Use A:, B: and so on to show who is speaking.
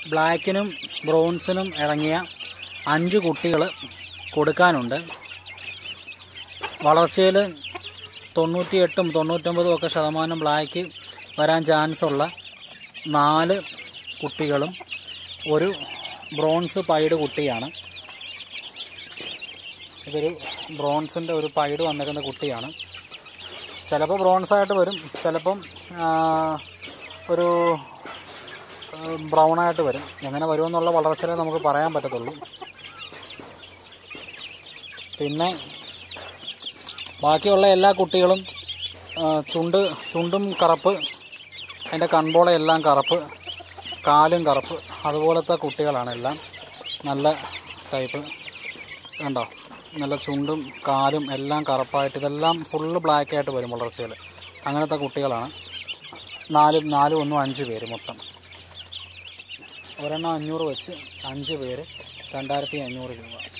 A: ബ്ലാക്കിനും ബ്രൗൺസിനും ഇറങ്ങിയ അഞ്ച് കുട്ടികൾ കൊടുക്കാനുണ്ട് വളർച്ചയിൽ തൊണ്ണൂറ്റിയെട്ടും തൊണ്ണൂറ്റൊമ്പതും ഒക്കെ ശതമാനം ബ്ലാക്ക് വരാൻ ചാൻസ് ഉള്ള നാല് കുട്ടികളും ഒരു ബ്രോൺസ് പൈഡ് കുട്ടിയാണ് ഇതൊരു ബ്രോൺസിൻ്റെ ഒരു പൈഡ് വന്നിരുന്ന കുട്ടിയാണ് ചിലപ്പോൾ ബ്രോൺസ് ആയിട്ട് വരും ചിലപ്പം ആ, ഒരു ബ്രൗൺ ആയിട്ട് വരും എങ്ങനെ വരുമെന്നുള്ള വളർച്ചയിലേ നമുക്ക് പറയാൻ പറ്റത്തുള്ളൂ പിന്നെ ബാക്കിയുള്ള എല്ലാ കുട്ടികളും ആ, ചുണ്ട് ചുണ്ടും കറുപ്പ് അതിൻ്റെ കൺപോള എല്ലാം കറുപ്പ് കാലും കറുപ്പ് അതുപോലത്തെ കുട്ടികളാണ് എല്ലാം നല്ല ടൈപ്പ് കണ്ടോ നല്ല ചുണ്ടും കാലും എല്ലാം കറുപ്പായിട്ട് ഇതെല്ലാം ഫുള്ള് ബ്ലാക്ക് ആയിട്ട് വരും വളർച്ചയിൽ അങ്ങനത്തെ കുട്ടികളാണ് നാലും നാലും ഒന്നും അഞ്ച് പേര് മൊത്തം ഒരെണ്ണം അഞ്ഞൂറ് വെച്ച് അഞ്ച് പേര് രണ്ടായിരത്തി അഞ്ഞൂറ് രൂപ